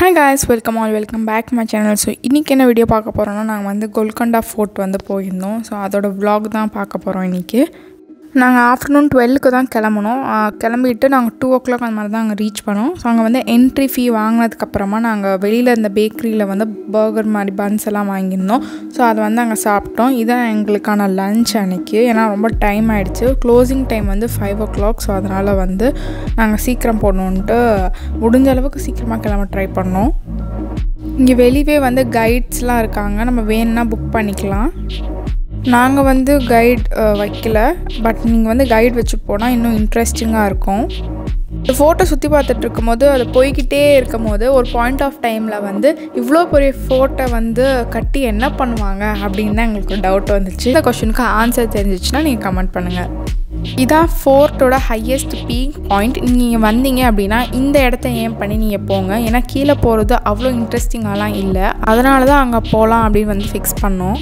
hi guys welcome all welcome back my channel so இன்றைக்கி என்ன video பார்க்க போகிறோன்னா நாங்கள் வந்து கோல்கொண்டா ஃபோர்ட் வந்து போயிருந்தோம் ஸோ அதோட vlog தான் பார்க்க போகிறோம் இன்றைக்கி நாங்கள் ஆஃப்டர்நூன் டுவெல்க்கு தான் கிளம்புனோம் ஆ, கிளம்பிட்டு நாங்கள் டூ ஓ கிளாக் அந்த மாதிரி தான் அங்கே ரீச் பண்ணோம் ஸோ அங்கே வந்து என்ட்ரி ஃபீ வாங்கினதுக்கப்புறமா நாங்கள் வெளியில் இருந்த பேக்கரியில் வந்து பர்கர் மாதிரி பன்ஸ் எல்லாம் வாங்கியிருந்தோம் ஸோ அதை வந்து அங்கே சாப்பிட்டோம் இதான் எங்களுக்கான லஞ்ச் அன்னைக்கு ஏன்னா ரொம்ப டைம் ஆயிடுச்சு க்ளோசிங் டைம் வந்து ஃபைவ் ஓ கிளாக் ஸோ அதனால் வந்து நாங்கள் சீக்கிரம் போடணுன்ட்டு முடிஞ்ச அளவுக்கு சீக்கிரமாக கிளம்ப ட்ரை பண்ணோம் இங்கே வெளியவே வந்து கைட்ஸ்லாம் இருக்காங்க நம்ம வேணும்னா புக் பண்ணிக்கலாம் நாங்கள் வந்து கைட் வைக்கல பட் நீங்கள் வந்து கைட் வச்சு போனால் இன்னும் இன்ட்ரெஸ்டிங்காக இருக்கும் இந்த ஃபோட்டோ சுற்றி பார்த்துட்டு இருக்கும்போது அது போய்கிட்டே இருக்கும் போது ஒரு பாயிண்ட் ஆஃப் டைமில் வந்து இவ்வளோ பெரிய ஃபோட்டோ வந்து கட்டி என்ன பண்ணுவாங்க அப்படின்னு தான் எங்களுக்கு டவுட் வந்துச்சு இந்த கொஷனுக்கு ஆன்சர் தெரிஞ்சிச்சுன்னா நீங்கள் கமெண்ட் பண்ணுங்கள் இதான் ஃபோர்ட்டோட ஹையஸ்ட் பீக் பாயிண்ட் நீங்கள் வந்தீங்க அப்படின்னா இந்த இடத்த ஏன் பண்ணி நீங்கள் போங்க ஏன்னா கீழே போகிறது அவ்வளோ இன்ட்ரெஸ்டிங்காலாம் இல்லை அதனால தான் அங்கே போகலாம் அப்படின்னு வந்து ஃபிக்ஸ் பண்ணோம்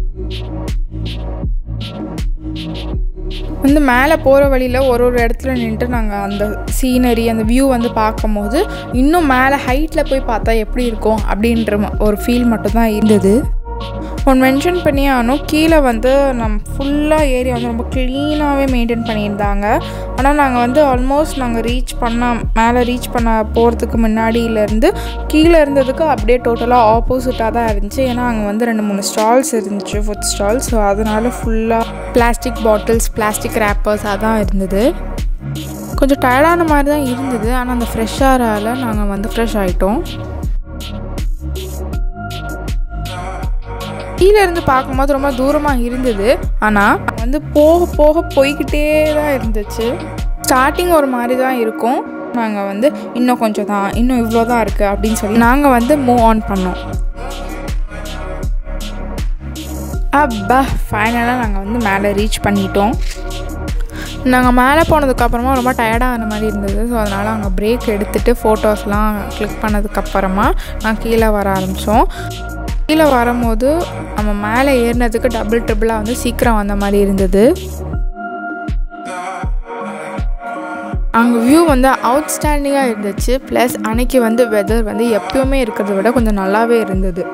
வந்து மேலே போகிற வழியில் ஒரு ஒரு இடத்துல நின்றுட்டு நாங்கள் அந்த சீனரி அந்த வியூ வந்து பார்க்கும்போது இன்னும் மேலே ஹைட்டில் போய் பார்த்தா எப்படி இருக்கும் அப்படின்ற ம- ஒரு ஃபீல் மட்டும்தான் இருந்தது ஒன்று மென்ஷன் பண்ணியே ஆனும் கீழே வந்து நம்ம ஃபுல்லாக ஏரியா வந்து ரொம்ப க்ளீனாகவே மெயின்டைன் பண்ணியிருந்தாங்க ஆனால் நாங்கள் வந்து ஆல்மோஸ்ட் நாங்கள் ரீச் பண்ண மேலே ரீச் பண்ண போகிறதுக்கு முன்னாடியிலேருந்து கீழே இருந்ததுக்கு அப்படியே டோட்டலாக ஆப்போசிட்டாக தான் இருந்துச்சு ஏன்னா அங்கே வந்து ரெண்டு மூணு ஸ்டால்ஸ் இருந்துச்சு ஃபுட் ஸ்டால்ஸ் ஸோ அதனால் ஃபுல்லாக பிளாஸ்டிக் பாட்டில்ஸ் பிளாஸ்டிக் ரேப்பர்ஸ் அதான் இருந்தது கொஞ்சம் டயர்டான மாதிரி தான் இருந்தது ஆனால் அந்த ஃப்ரெஷ் ஆறால் நாங்கள் வந்து ஃப்ரெஷ் ஆகிட்டோம் கீழே இருந்து பார்க்கும்போது ரொம்ப தூரமாக இருந்தது ஆனால் வந்து போக போக போய்கிட்டே தான் இருந்துச்சு ஸ்டார்டிங் ஒரு மாதிரி தான் இருக்கும் நாங்கள் வந்து இன்னும் கொஞ்சம் தான் இன்னும் இவ்வளோ தான் இருக்குது அப்படின்னு சொல்லி நாங்கள் வந்து மூவ் ஆன் பண்ணோம் அப்பா ஃபைனலாக நாங்கள் வந்து மேலே ரீச் பண்ணிட்டோம் நாங்கள் மேலே போனதுக்கப்புறமா ரொம்ப டயர்டான மாதிரி இருந்தது ஸோ அதனால் அங்கே பிரேக் எடுத்துகிட்டு ஃபோட்டோஸ்லாம் கிளிக் பண்ணதுக்கப்புறமா நான் கீழே வர ஆரம்பித்தோம் கீழே வரும்போது நம்ம மேலே ஏறினதுக்கு டபுள் ட்ரிபிளாக வந்து சீக்கிரம் வந்த மாதிரி இருந்தது அங்கே வியூ வந்து அவுட்ஸ்டாண்டிங்காக இருந்துச்சு ப்ளஸ் அன்னைக்கு வந்து வெதர் வந்து எப்பயுமே இருக்கிறத விட கொஞ்சம் நல்லாவே இருந்தது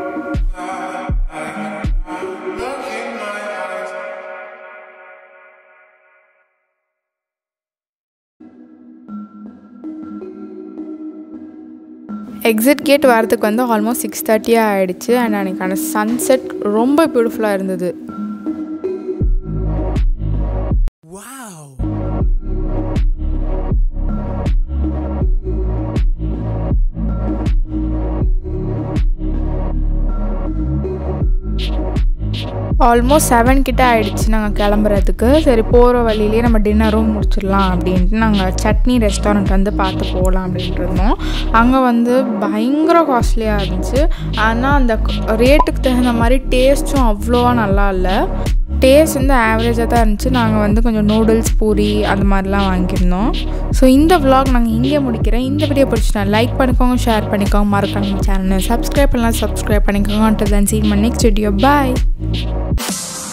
எக்ஸிட் கேட் வரதுக்கு வந்து ஆல்மோஸ்ட் சிக்ஸ் தேர்ட்டியாக ஆகிடுச்சு அண்ட் அன்றைக்கான சன்செட் ரொம்ப பியூட்டிஃபுல்லாக இருந்தது ஆல்மோஸ்ட் செவன் கிட்ட ஆயிடுச்சு நாங்கள் கிளம்புறதுக்கு சரி போகிற வழியிலேயே நம்ம டின்னரும் முடிச்சிடலாம் அப்படின்ட்டு நாங்கள் சட்னி ரெஸ்டாரண்ட் வந்து பார்த்து போகலாம் அப்படின்ட்டு இருந்தோம் அங்கே வந்து பயங்கர காஸ்ட்லியாக இருந்துச்சு ஆனால் அந்த ரேட்டுக்கு தகுந்த மாதிரி டேஸ்ட்டும் அவ்வளோவா நல்லா இல்லை டேஸ்ட் வந்து ஆவரேஜாக தான் இருந்துச்சு நாங்கள் வந்து கொஞ்சம் நூடுல்ஸ் பூரி அந்த மாதிரிலாம் வாங்கியிருந்தோம் ஸோ இந்த vlog நாங்கள் இங்கே முடிக்கிறேன் இந்த வீடியோ பிடிச்சிட்டா லைக் பண்ணிக்கோங்க ஷேர் பண்ணிக்கோங்க மறக்காம நம்ம சேனலை சப்ஸ்கிரைப் பண்ணலாம் சப்ஸ்கிரைப் பண்ணிக்கோங்க until then see you in my next video bye